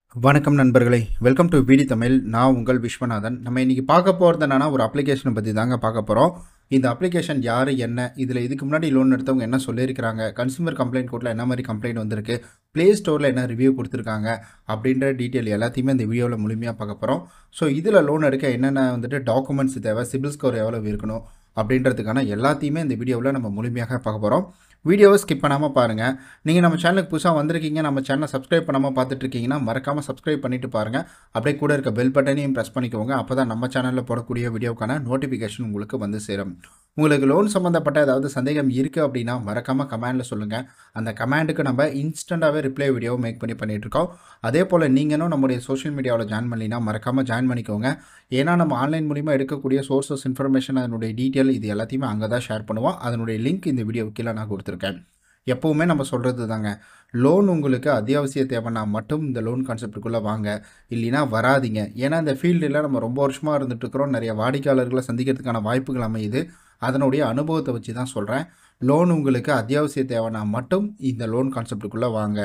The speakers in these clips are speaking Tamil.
வணக்கம் நண்பர்களே வெல்கம் டு விடி தமிழ் நான் உங்கள் விஸ்வநாதன் நம்ம இன்றைக்கி பார்க்க போகிறது என்னன்னா ஒரு அப்ளிகேஷனை பற்றி தாங்க பார்க்க போகிறோம் இந்த அப்ளிகேஷன் யார் என்ன இதில் இதுக்கு முன்னாடி லோன் எடுத்தவங்க என்ன சொல்லியிருக்கிறாங்க கன்சூமர் கம்ப்ளைண்ட் கோர்ட்டில் என்ன மாதிரி கம்ப்ளைண்ட் வந்திருக்கு ப்ளே ஸ்டோரில் என்ன ரிவ்யூ கொடுத்துருக்காங்க அப்படின்ற டீட்டெயில் எல்லாத்தையுமே இந்த வீடியோவில் முழுமையாக பார்க்க போகிறோம் ஸோ இதில் லோன் எடுக்க என்னென்ன வந்துட்டு டாக்குமெண்ட்ஸ் தேவை சிபில் ஸ்கோர் எவ்வளோ இருக்கணும் அப்படின்றதுக்கான எல்லாத்தையுமே இந்த வீடியோவில் நம்ம முழுமையாக பார்க்க போகிறோம் வீடியோவை ஸ்கிப் பண்ணாமல் பாருங்கள் நீங்கள் நம்ம சேனலுக்கு புதுசாக வந்திருக்கீங்க நம்ம சேனலை சப்ஸ்கிரைப் பண்ணாமல் பார்த்துட்டு இருக்கீங்கன்னா மறக்காமல் சப்ஸ்கிரைப் பண்ணிட்டு பாருங்கள் அப்படியே கூட இருக்க பெல் பட்டனையும் ப்ரெஸ் பண்ணிக்கோங்க அப்போ தான் நம்ம சேனலில் போடக்கூடிய வீடியோக்கான நோட்டிஃபிகேஷன் உங்களுக்கு வந்து சேரும் உங்களுக்கு லோன் சம்மந்தப்பட்ட ஏதாவது சந்தேகம் இருக்குது அப்படின்னா மறக்காமல் கமெண்டில் சொல்லுங்கள் அந்த கமெண்டுக்கு நம்ம இன்ஸ்டண்ட்டாகவே ரிப்ளை வீடியோ மேக் பண்ணி பண்ணிகிட்ருக்கோம் அதே போல் நீங்களும் நம்முடைய சோஷியல் மீடியாவில் ஜாயின் பண்ணலினா மறக்காமல் ஜாயின் பண்ணிக்கோங்க ஏன்னா நம்ம ஆன்லைன் மூலிமா எடுக்கக்கூடிய சோர்சஸ் இன்ஃபர்மேஷன் அதனுடைய டீட்டெயில் இது எல்லாத்தையுமே அங்கே தான் ஷேர் பண்ணுவோம் அதனுடைய லிங்க் இந்த வீடியோ கீழே நான் கொடுத்துருக்கேன் எப்போவுமே நம்ம சொல்கிறது தாங்க லோன் உங்களுக்கு அத்தியாவசிய தேவைன்னா மட்டும் இந்த லோன் கான்செப்டுக்குள்ளே வாங்க இல்லைனா வராதிங்க ஏன்னா இந்த ஃபீல்டில் நம்ம ரொம்ப வருஷமாக இருந்துட்டு இருக்கிறோம் நிறைய வாடிக்கையாளர்களை சந்திக்கிறதுக்கான வாய்ப்புகள் அமையுது அதனுடைய அனுபவத்தை வச்சு தான் சொல்கிறேன் லோன் உங்களுக்கு அத்தியாவசிய தேவைன்னா மட்டும் இந்த லோன் கான்செப்டுக்குள்ளே வாங்க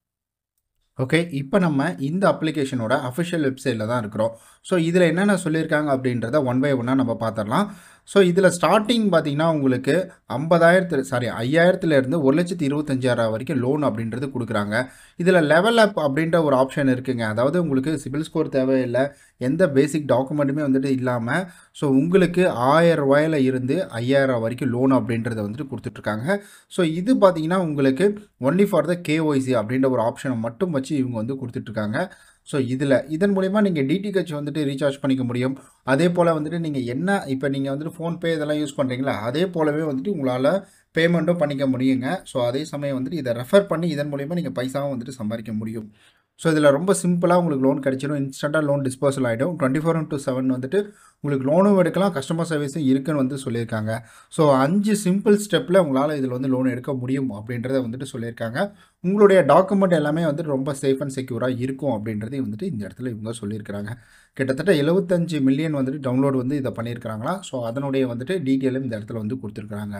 ஓகே இப்போ நம்ம இந்த அப்ளிகேஷனோட அஃபிஷியல் வெப்சைட்டில் தான் இருக்கிறோம் ஸோ இதில் என்னென்ன சொல்லியிருக்காங்க அப்படின்றத ஒன் பை ஒன்னாக நம்ம பார்த்துடலாம் ஸோ இதில் ஸ்டார்டிங் பார்த்தீங்கன்னா உங்களுக்கு ஐம்பதாயிரத்து சாரி ஐயாயிரத்துலேருந்து ஒரு லட்சத்தி இருபத்தஞ்சாயிரம் வரைக்கும் லோன் அப்படின்றது கொடுக்குறாங்க இதில் லெவல் அப் அப்படின்ற ஒரு ஆப்ஷன் இருக்குங்க அதாவது உங்களுக்கு சிபில் ஸ்கோர் தேவையில்லை எந்த பேசிக் டாக்குமெண்ட்டுமே வந்துட்டு இல்லாமல் ஸோ உங்களுக்கு ஆயிரம் ரூபாயில் இருந்து ஐயாயிரம் வரைக்கும் லோன் அப்படின்றத வந்துட்டு கொடுத்துட்ருக்காங்க ஸோ இது பார்த்தீங்கன்னா உங்களுக்கு ஒன்லி ஃபார் த கேஒய்சி அப்படின்ற ஒரு ஆப்ஷனை மட்டும் வச்சு இவங்க வந்து கொடுத்துட்ருக்காங்க ஸோ இதில் இதன் மூலிமா நீங்கள் டிடிஹெச் வந்துட்டு ரீசார்ஜ் பண்ணிக்க முடியும் அதே போல் வந்துட்டு நீங்கள் என்ன இப்போ நீங்கள் வந்துட்டு ஃபோன்பே இதெல்லாம் யூஸ் பண்ணுறீங்களா அதே போலவே வந்துட்டு உங்களால் பேமெண்ட்டும் பண்ணிக்க முடியுங்க ஸோ அதே சமயம் வந்துட்டு இதை ரெஃபர் பண்ணி இதன் மூலிமா நீங்கள் பைசாவும் வந்துட்டு சம்பாதிக்க முடியும் ஸோ இதில் ரொம்ப சிம்பிளாக உங்களுக்கு லோன் கிடச்சிடும் இன்ஸ்டண்ட்டாக லோன் டிஸ்போசல் ஆகிடும் டுவெண்ட்டி ஃபோர் இன்ட்டு செவன் வந்துட்டு உங்களுக்கு லோனும் எடுக்கலாம் கஸ்டமர் சர்வீஸும் இருக்குன்னு வந்து சொல்லியிருக்காங்க ஸோ அஞ்சு சிம்பிள் ஸ்டெப்பில் உங்களால் இதில் வந்து லோன் எடுக்க முடியும் அப்படின்றத வந்துட்டு சொல்லியிருக்காங்க உங்களுடைய டாக்குமெண்ட் எல்லாமே வந்துட்டு ரொம்ப சேஃப் அண்ட் செக்யூராக இருக்கும் அப்படின்றதையும் வந்துட்டு இந்த இடத்துல இவங்க சொல்லியிருக்கிறாங்க கிட்டத்தட்ட எழுபத்தஞ்சு மில்லியன் வந்துட்டு டவுன்லோட் வந்து இதை பண்ணியிருக்கிறாங்களா ஸோ அதனுடைய வந்துட்டு டீட்டெயிலும் இந்த இடத்துல வந்து கொடுத்துருக்குறாங்க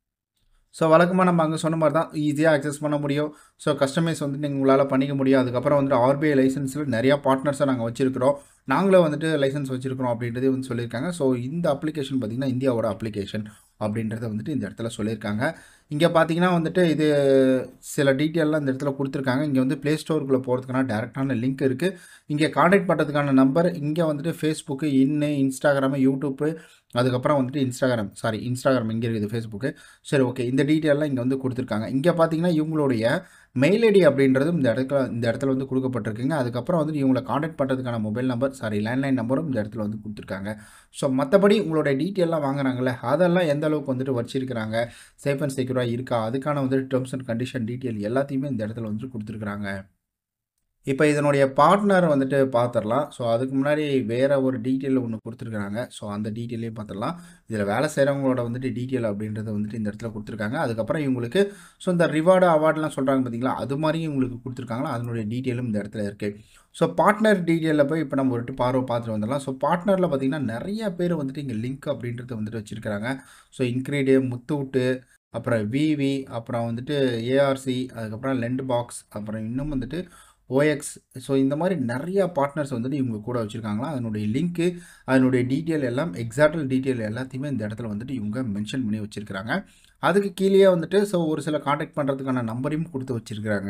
ஸோ வழக்கமாக நம்ம அங்கே சொன்ன மாதிரி தான் ஈஸியாக அக்சஸ் பண்ண முடியும் ஸோ கஸ்டமைஸ் வந்து நீங்கள் உங்களால் பண்ணிக்க முடியும் அதுக்கப்புறம் வந்துட்டு ஆர்பிஐ லைசன்ஸில் நிறையா பார்ட்னர்ஸை நாங்கள் வச்சுருக்கிறோம் நாங்களும் வந்துட்டு லைசன்ஸ் வச்சுருக்கிறோம் அப்படின்றதே வந்து சொல்லியிருக்காங்க ஸோ இந்த அப்ளிகேஷன் பார்த்திங்கன்னா இந்தியாவோட அப்ளிகேஷன் அப்படின்றத வந்துட்டு இந்த இடத்துல சொல்லியிருக்காங்க இங்கே பார்த்தீங்கன்னா வந்துட்டு இது சில டீட்டெயிலாம் இந்த இடத்துல கொடுத்துருக்காங்க இங்கே வந்து ப்ளே ஸ்டோருக்குள்ளே போகிறதுக்கான டேரெக்டான லிங்க் இருக்குது இங்கே காண்டாக்ட் பண்ணுறதுக்கான நம்பர் இங்கே வந்துட்டு ஃபேஸ்புக்கு இன்னு இன்ஸ்டாகிராமு யூடியூப்பு அதுக்கப்புறம் வந்துட்டு இன்ஸ்டாகிராம் சாரி இன்ஸ்டாகிராம் இங்கே இருக்குது ஃபேஸ்புக்கு சரி ஓகே இந்த டீட்டெயிலாம் இங்கே வந்து கொடுத்துருக்காங்க இங்கே பார்த்தீங்கன்னா இவங்களுடைய மெயில் ஐடி அப்படின்றதும் இந்த இடத்துல இந்த இடத்துல வந்து கொடுக்கப்பட்டிருக்குங்க அதுக்கப்புறம் வந்து இவங்களை காண்டாக்ட் பண்ணுறதுக்கான மொபைல் நம்பர் சாரி லேண்ட்லைன் நம்பரும் இந்த இடத்துல வந்து கொடுத்துருக்காங்க ஸோ மற்றபடி உங்களோட டீட்டெயிலாம் வாங்குறாங்கல்ல அதெல்லாம் எந்த அளவுக்கு வந்துட்டு வச்சிருக்கிறாங்க சேஃப் அண்ட் செக்யூராக இருக்கா அதுக்கான வந்துட்டு டேர்ம்ஸ் அண்ட் கண்டிஷன் டீட்டெயில் எல்லாத்தையுமே இந்த இடத்துல வந்துட்டு கொடுத்துருக்குறாங்க இப்போ இதனுடைய பார்ட்னர் வந்துட்டு பார்த்துடலாம் ஸோ அதுக்கு முன்னாடி வேறு ஒரு டீட்டெயில் ஒன்று கொடுத்துருக்குறாங்க ஸோ அந்த டீட்டெயிலையும் பார்த்துடலாம் இதில் வேலை செய்கிறவங்களோட வந்துட்டு டீட்டெயில் அப்படின்றத வந்துட்டு இந்த இடத்துல கொடுத்துருக்காங்க அதுக்கப்புறம் இவங்களுக்கு ஸோ இந்த ரிவார்டு அவார்ட்லாம் சொல்கிறாங்க பார்த்தீங்களா அது மாதிரியும் இவங்களுக்கு கொடுத்துருக்காங்களா அதனுடைய டீட்டெயிலும் இந்த இடத்துல இருக்குது ஸோ பார்ட்னர் டீட்டெயிலில் போய் இப்போ நம்ம ஒரு பார்வை பார்த்துட்டு வந்துடலாம் ஸோ பார்ட்னரில் பார்த்திங்கன்னா நிறைய பேர் வந்துட்டு இங்கே லிங்க் அப்படின்றத வந்துட்டு வச்சுருக்கிறாங்க ஸோ இன்க்ரீடு முத்தூட்டு அப்புறம் விவி அப்புறம் வந்துட்டு ஏஆர்சி அதுக்கப்புறம் லெண்ட் பாக்ஸ் அப்புறம் இன்னும் வந்துட்டு ஓஎக்ஸ் ஸோ இந்த மாதிரி நிறையா பார்ட்னர்ஸ் வந்துட்டு இவங்க கூட வச்சுருக்காங்களா அதனுடைய லிங்க்கு அதனுடைய டீட்டெயில் எல்லாம் எக்ஸாக்டல் டீட்டெயில் எல்லாத்தையுமே இந்த இடத்துல வந்துட்டு இவங்க மென்ஷன் பண்ணி வச்சுருக்கிறாங்க அதுக்கு கீழே வந்துட்டு ஸோ ஒரு சில காண்டாக்ட் பண்ணுறதுக்கான நம்பரையும் கொடுத்து வச்சுருக்கிறாங்க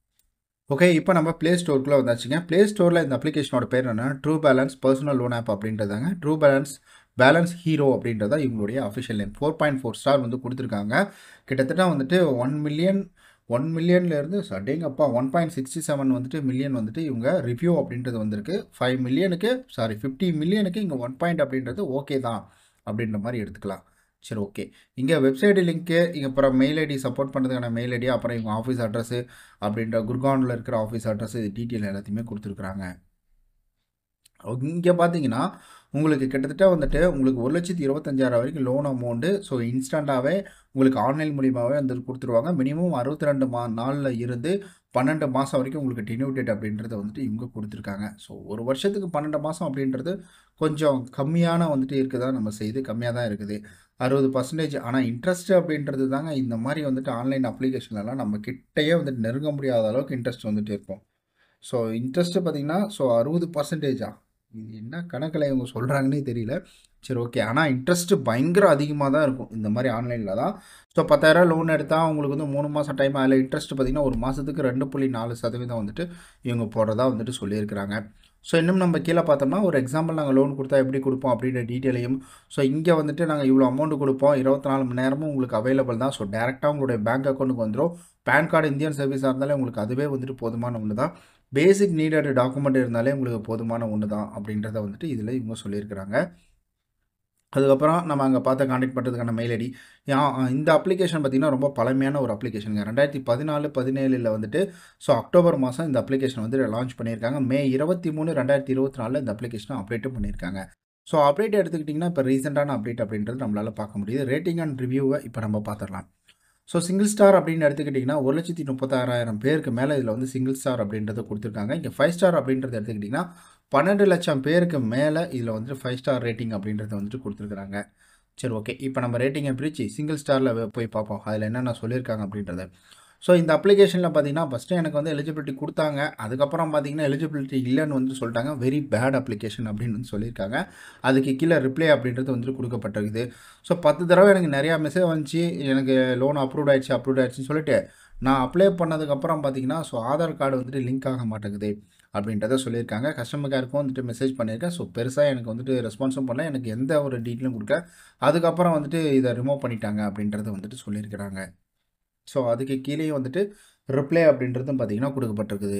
ஓகே இப்போ நம்ம ப்ளே ஸ்டோருக்குள்ளே வந்தாச்சுங்க ப்ளே ஸ்டோரில் இந்த அப்ளிகேஷனோட பேர் என்ன True Balance personal loan app அப்படின்றதாங்க ட்ரூ பேலன்ஸ் பேலன்ஸ் ஹீரோ அப்படின்றதா இவங்களுடைய official name four point four star வந்து கொடுத்துருக்காங்க கிட்டத்தட்ட வந்துட்டு ஒன் மில்லியன் ஒன் மில்லியன்லேருந்து சட்டேங்கப்பா ஒன் பாயிண்ட் சிக்ஸ்டி செவன் வந்துட்டு மில்லியன் வந்துட்டு இவங்க ரிவ்யூ அப்படின்றது வந்திருக்கு ஃபைவ் மில்லியனுக்கு சாரி ஃபிஃப்டி மில்லியனுக்கு இங்கே ஒன் பாயிண்ட் அப்படின்றது ஓகே தான் அப்படின்ற மாதிரி எடுத்துக்கலாம் சரி ஓகே இங்கே வெப்சைட் லிங்க்கு இங்கே அப்புறம் மெயில் ஐடி சப்போர்ட் பண்ணுறதுக்கான மெயில் ஐடி அப்புறம் இவங்க ஆஃபீஸ் அட்ரஸு அப்படின்ற குர்கானில் இருக்கிற ஆஃபீஸ் அட்ரஸ் இது டீட்டெயில் எல்லாத்தையுமே கொடுத்துருக்குறாங்க இங்கே பார்த்தீங்கன்னா உங்களுக்கு கிட்டத்தட்ட வந்துட்டு உங்களுக்கு ஒரு லட்சத்தி இருபத்தஞ்சாயிரம் வரைக்கும் லோன் அமௌண்ட்டு ஸோ இன்ஸ்டண்ட்டாகவே உங்களுக்கு ஆன்லைன் மூலியமாகவே வந்து கொடுத்துருவாங்க மினிமம் அறுபத்தி ரெண்டு மா நாளில் இருந்து பன்னெண்டு மாதம் வரைக்கும் உங்களுக்கு டினியூட்டேட் அப்படின்றத வந்துட்டு இவங்க கொடுத்துருக்காங்க ஸோ ஒரு வருஷத்துக்கு பன்னெண்டு மாதம் அப்படின்றது கொஞ்சம் கம்மியான வந்துட்டு இருக்குதா நம்ம செய்து கம்மியாக தான் இருக்குது அறுபது பர்சன்டேஜ் ஆனால் இன்ட்ரெஸ்ட் அப்படின்றது தாங்க இந்த மாதிரி வந்துட்டு ஆன்லைன் அப்ளிகேஷன்லலாம் நம்ம கிட்டையே வந்துட்டு நெருங்க முடியாத அளவுக்கு இன்ட்ரெஸ்ட் வந்துட்டு இருக்கும் ஸோ இன்ட்ரெஸ்ட்டு பார்த்தீங்கன்னா ஸோ அறுபது பர்சன்டேஜா இது என்ன கணக்கில் இவங்க சொல்கிறாங்கன்னே தெரியல சரி ஓகே ஆனால் இன்ட்ரெஸ்ட்டு பயங்கர அதிகமாக தான் இருக்கும் இந்த மாதிரி ஆன்லைனில் தான் ஸோ பத்தாயிரம் லோன் எடுத்தால் உங்களுக்கு வந்து மூணு மாதம் டைம் அதில் இன்ட்ரெஸ்ட் பார்த்தீங்கன்னா ஒரு மாதத்துக்கு ரெண்டு புள்ளி நாலு சதவீதம் வந்துட்டு இவங்க போடுறதா வந்துட்டு சொல்லியிருக்கிறாங்க ஸோ இன்னும் நம்ம கீழே பார்த்தோம்னா ஒரு எக்ஸாம்பிள் நாங்கள் லோன் கொடுத்தா எப்படி கொடுப்போம் அப்படின்ற டீட்டெயிலையும் ஸோ இங்கே வந்துட்டு நாங்கள் இவ்வளோ அமௌண்ட் கொடுப்போம் இருபத்தி நாலு மணி நேரமும் உங்களுக்கு அவைலபிள் தான் ஸோ டேரெக்டாக உங்களுடைய பேங்க் அக்கௌண்ட்டுக்கு வந்துடும் பேன் கார்டு இந்தியன் சர்வீஸாக இருந்தாலே உங்களுக்கு அதுவே வந்துட்டு போதுமான ஒன்று தான் பேசிக் நீடட் டாக்குமெண்ட் இருந்தாலே உங்களுக்கு போதுமான ஒன்று தான் அப்படின்றத வந்துட்டு இதில் இவங்க சொல்லியிருக்கிறாங்க அதுக்கப்புறம் நம்ம அங்கே பார்த்து காண்டாக்ட் பண்ணுறதுக்கான மெயில் ஐடி இந்த அப்ளிகேஷன் பார்த்திங்கன்னா ரொம்ப பழமையான ஒரு அப்ளிகேஷனுங்க ரெண்டாயிரத்தி பதினாலு பதினேழில் வந்துட்டு ஸோ அக்டோபர் மாதம் இந்த அப்ளிகேஷன் வந்து லான்ச் பண்ணியிருக்காங்க மே இருபத்தி மூணு ரெண்டாயிரத்தி இருபத்தி நாலில் இந்த அப்ளிகேஷனை அப்டேட்டும் பண்ணியிருக்காங்க ஸோ அப்டேட் எடுத்துக்கிட்டிங்கன்னா இப்போ ரீசெண்டான அப்டேட் அப்படின்றது நம்மளால் பார்க்க முடியுது ரேட்டிங் அண்ட் ரிவ்யூவை இப்போ நம்ம பார்த்துடலாம் ஸோ சிங்கிள் ஸ்டார் அப்படின்னு எடுத்துக்கிட்டிங்கன்னா ஒரு லட்சத்தி முப்பத்தாறாயிரம் பேருக்கு மேலே இதில் வந்து சிங்கிள் ஸ்டார் அப்படின்றத கொடுத்துருக்காங்க இங்கே ஃபைவ் ஸ்டார் அப்படின்றத எடுத்துக்கிட்டிங்கன்னா பன்னெண்டு லட்சம் பேருக்கு மேலே இதில் வந்துட்டு ஃபைவ் ஸ்டார் ரேட்டிங் அப்படின்றத வந்துட்டு கொடுத்துருக்குறாங்க சரி ஓகே இப்போ நம்ம ரேட்டிங்கை பிரித்து சிங்கிள் ஸ்டாரில் போய் பார்ப்போம் அதில் என்னென்ன சொல்லியிருக்காங்க அப்படின்றத ஸோ இந்த அப்ளிகேஷனில் பார்த்தீங்கன்னா ஃபஸ்ட்டு எனக்கு வந்து எலிஜிபிலிட்டி கொடுத்தாங்க அதுக்கப்புறம் பார்த்தீங்கன்னா எலிஜிபிலிட்டி இல்லைன்னு வந்து சொல்லிட்டாங்க வெரி பேட் அப்ளிகேஷன் அப்படின்னு வந்து சொல்லியிருக்காங்க அதுக்கு கீழே ரிப்ளை அப்படின்றது வந்துட்டு கொடுக்கப்பட்டிருக்குது ஸோ பத்து தடவை எனக்கு நிறையா மெசேஜ் வந்துச்சு எனக்கு லோன் அப்ரூவ் ஆயிடுச்சு அப்ரூவ் ஆயிடுச்சுன்னு சொல்லிட்டு நான் அப்ளை பண்ணதுக்கப்புறம் பார்த்தீங்கன்னா ஸோ ஆதார் கார்டு வந்துட்டு லிங்க் ஆக மாட்டேங்குது அப்படின்றத சொல்லியிருக்காங்க கஸ்டமர் கேருக்கும் வந்துட்டு மெசேஜ் பண்ணியிருக்கேன் ஸோ பெருசாக எனக்கு வந்துட்டு ரெஸ்பான்ஸும் பண்ணல எனக்கு எந்த ஒரு டீட்டெயிலும் கொடுக்கல அதுக்கப்புறம் வந்துட்டு இதை ரிமூவ் பண்ணிட்டாங்க அப்படின்றத வந்துட்டு சொல்லியிருக்கிறாங்க ஸோ அதுக்கு கீழே வந்துட்டு ரிப்ளை அப்படின்றதும் பார்த்தீங்கன்னா கொடுக்கப்பட்டிருக்குது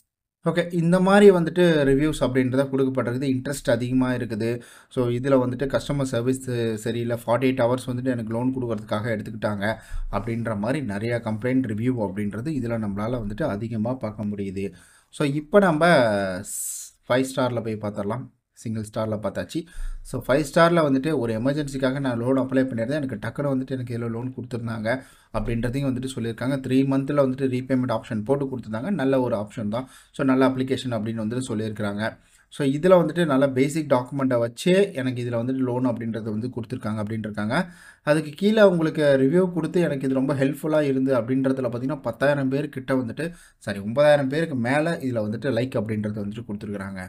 ஓகே இந்த மாதிரி வந்துட்டு ரிவ்யூஸ் அப்படின்றத கொடுக்கப்பட்டிருக்குது இன்ட்ரெஸ்ட் அதிகமாக இருக்குது ஸோ இதில் வந்துட்டு கஸ்டமர் சர்வீஸ் சரியில்லை ஃபார்ட்டி எயிட் ஹவர்ஸ் வந்துட்டு எனக்கு லோன் கொடுக்கறதுக்காக எடுத்துக்கிட்டாங்க அப்படின்ற மாதிரி நிறையா கம்ப்ளைண்ட் ரிவ்யூ அப்படின்றது இதில் நம்மளால் வந்துட்டு அதிகமாக பார்க்க முடியுது ஸோ இப்போ நம்ம ஃபைவ் ஸ்டாரில் போய் பார்த்துடலாம் சிங்கிள் ஸ்டாரில் பார்த்தாச்சு ஸோ ஃபைவ் ஸ்டாரில் வந்துட்டு ஒரு எமர்ஜென்சிக்காக நான் லோன் அப்ளை பண்ணியிருந்தேன் எனக்கு டக்குனு வந்துட்டு எனக்கு இதில் லோன் கொடுத்துருந்தாங்க அப்படின்றதையும் வந்துட்டு சொல்லியிருக்காங்க த்ரீ மந்தில் வந்துட்டு ரீபேமெண்ட் ஆப்ஷன் போட்டு கொடுத்துருந்தாங்க நல்ல ஒரு ஆப்ஷன் தான் ஸோ நல்ல அப்ளிகேஷன் அப்படின்னு வந்துட்டு சொல்லியிருக்கிறாங்க ஸோ இதில் வந்துட்டு நல்ல பேசிக் டாக்குமெண்ட்டை வச்சே எனக்கு இதில் வந்துட்டு லோன் அப்படின்றத வந்து கொடுத்துருக்காங்க அப்படின்ட்டுருக்காங்க அதுக்கு கீழே உங்களுக்கு ரிவ்யூ கொடுத்து எனக்கு இது ரொம்ப ஹெல்ப்ஃபுல்லாக இருந்து அப்படின்றதுல பார்த்தீங்கன்னா பத்தாயிரம் பேர் கிட்ட வந்துட்டு சாரி ஒன்பதாயிரம் பேருக்கு மேலே இதில் வந்துட்டு லைக் அப்படின்றத வந்துட்டு கொடுத்துருக்குறாங்க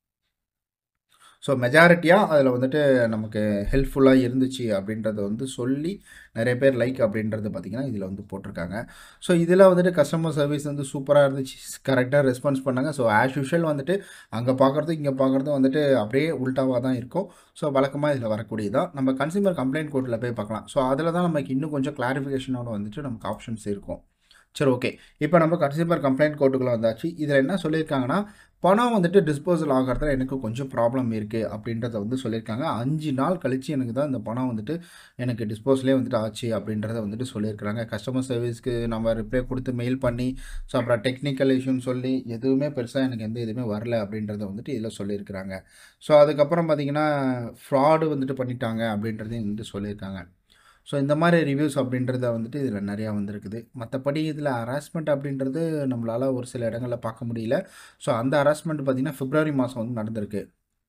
ஸோ மெஜாரிட்டியாக அதில் வந்துட்டு நமக்கு ஹெல்ப்ஃபுல்லாக இருந்துச்சு அப்படின்றத வந்து சொல்லி நிறைய பேர் லைக் அப்படின்றது பார்த்திங்கன்னா இதில் வந்து போட்டிருக்காங்க ஸோ இதில் வந்துட்டு கஸ்டமர் சர்வீஸ் வந்து சூப்பராக இருந்துச்சு கரெக்டாக ரெஸ்பான்ஸ் பண்ணாங்க ஸோ ஆஸ் யூஷுவல் வந்துட்டு அங்கே பார்க்குறதும் இங்கே பார்க்குறதும் வந்துட்டு அப்படியே உல்ட்டாவாக தான் இருக்கும் ஸோ வழக்கமாக இதில் வரக்கூடியதான் நம்ம கன்சியூமர் கம்ப்ளைண்ட் கோர்ட்டில் போய் பார்க்கலாம் ஸோ அதில் தான் நமக்கு இன்னும் கொஞ்சம் கிளாரிஃபிகேஷனோட வந்துட்டு நமக்கு ஆப்ஷன்ஸ் இருக்கும் சரி ஓகே இப்போ நம்ம கன்சியூமர் கம்ப்ளைண்ட் கோர்ட்டுக்குள்ளே வந்தாச்சு இதில் என்ன சொல்லியிருக்காங்கன்னா பணம் வந்துட்டு டிஸ்போசல் ஆகிறதுல எனக்கு கொஞ்சம் ப்ராப்ளம் இருக்குது அப்படின்றத வந்து சொல்லியிருக்காங்க அஞ்சு நாள் கழித்து எனக்கு தான் இந்த பணம் வந்துட்டு எனக்கு டிஸ்போசலே வந்துட்டு ஆச்சு அப்படின்றத வந்துட்டு சொல்லியிருக்கிறாங்க கஸ்டமர் சர்வீஸ்க்கு நம்ம ரிப்ளை கொடுத்து மெயில் பண்ணி ஸோ அப்புறம் டெக்னிக்கல் இஷ்யூன்னு சொல்லி எதுவுமே பெருசாக எனக்கு எந்த இதுவுமே வரல அப்படின்றத வந்துட்டு இதில் சொல்லியிருக்கிறாங்க ஸோ அதுக்கப்புறம் பார்த்திங்கன்னா ஃப்ராடு வந்துட்டு பண்ணிட்டாங்க அப்படின்றதையும் வந்துட்டு சொல்லியிருக்காங்க ஸோ இந்த மாதிரி ரிவ்யூஸ் அப்படின்றத வந்துட்டு இதில் நிறையா வந்திருக்குது மற்றபடி இதில் ஹராஸ்மெண்ட் அப்படின்றது நம்மளால் ஒரு சில இடங்களில் பார்க்க முடியல ஸோ அந்த ஹராஸ்மெண்ட் பார்த்திங்கன்னா பிப்ரவரி மாதம் வந்து நடந்திருக்கு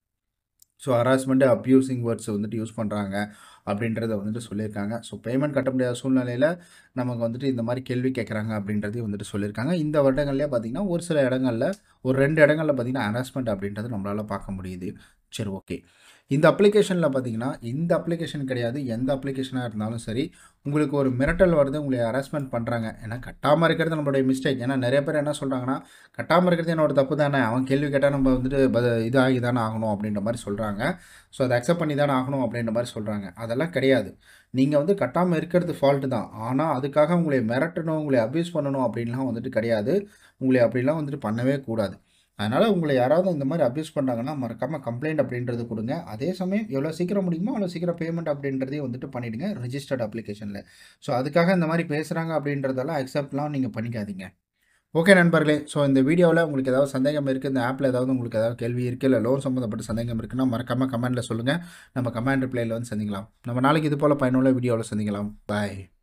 ஸோ ஹராஸ்மெண்ட்டு அப்யூசிங் வேர்ட்ஸ் வந்துட்டு யூஸ் பண்ணுறாங்க அப்படின்றத வந்துட்டு சொல்லியிருக்காங்க ஸோ பேமெண்ட் கட்ட முடியாத சூழ்நிலையில் நமக்கு வந்துட்டு இந்த மாதிரி கேள்வி கேட்குறாங்க அப்படின்றதையும் வந்துட்டு சொல்லியிருக்காங்க இந்த வருடங்கள்லேயே பார்த்திங்கன்னா ஒரு சில இடங்களில் ஒரு ரெண்டு இடங்களில் பார்த்திங்கன்னா ஹராஸ்மெண்ட் அப்படின்றது நம்மளால் பார்க்க முடியுது சரி ஓகே இந்த அப்ளிகேஷனில் பார்த்தீங்கன்னா இந்த அப்ளிகேஷன் கிடையாது எந்த அப்ளிகேஷனாக இருந்தாலும் சரி உங்களுக்கு ஒரு மிரட்டல் வருது உங்களை ஹராஸ்மெண்ட் பண்ணுறாங்க ஏன்னா கட்டாமல் இருக்கிறது நம்மளுடைய மிஸ்டேக் ஏன்னா நிறைய பேர் என்ன சொல்கிறாங்கன்னா கட்டாமல் இருக்கிறது என்னோட தப்பு தானே அவன் கேள்வி கேட்டால் நம்ம வந்துட்டு பத இதாகி தானே ஆகணும் அப்படின்ற மாதிரி சொல்கிறாங்க ஸோ அதை அக்செப்ட் பண்ணி தானே ஆகணும் அப்படின்ற மாதிரி சொல்கிறாங்க அதெல்லாம் கிடையாது நீங்கள் வந்து கட்டாமல் இருக்கிறது ஃபால்ட்டு தான் ஆனால் அதுக்காக உங்களை மிரட்டணும் உங்களை அப்யூஸ் பண்ணணும் அப்படின்லாம் வந்துட்டு கிடையாது உங்களை அப்படிலாம் வந்துட்டு பண்ணவே கூடாது அதனால் உங்களை யாராவது இந்த மாதிரி அப்யூஸ் பண்ணுறாங்கன்னா மறக்காமல் கம்ப்ளைண்ட் அப்படின்றது கொடுங்க அதே சமயம் எவ்வளோ சீக்கிரம் முடியுமோ அவ்வளோ சீக்கிரம் பேமெண்ட் அப்படின்றதையும் வந்துட்டு பண்ணிவிடுங்க ரிஜிஸ்டர்ட் அப்ளிகேஷனில் ஸோ அதுக்காக இந்த மாதிரி பேசுகிறாங்க அப்படின்றதெல்லாம் அக்செப்ட்லாம் நீங்கள் பண்ணிக்காதீங்க ஓகே நண்பர்களே ஸோ இந்த வீடியோவில் உங்களுக்கு ஏதாவது சந்தேகம் இருக்குது இந்த ஆப்பில் ஏதாவது உங்களுக்கு ஏதாவது கேள்வி இருக்குது இல்லை லோன் சம்மந்தப்பட்ட சந்தேகம் இருக்குன்னா மறக்காமல் கமெண்ட்டில் சொல்லுங்கள் நம்ம கமெண்ட் ரிப்ளைல வந்து சந்திக்கலாம் நம்ம நாளைக்கு இது போல் பயனுள்ள வீடியோவில் சந்திக்கலாம் பாய்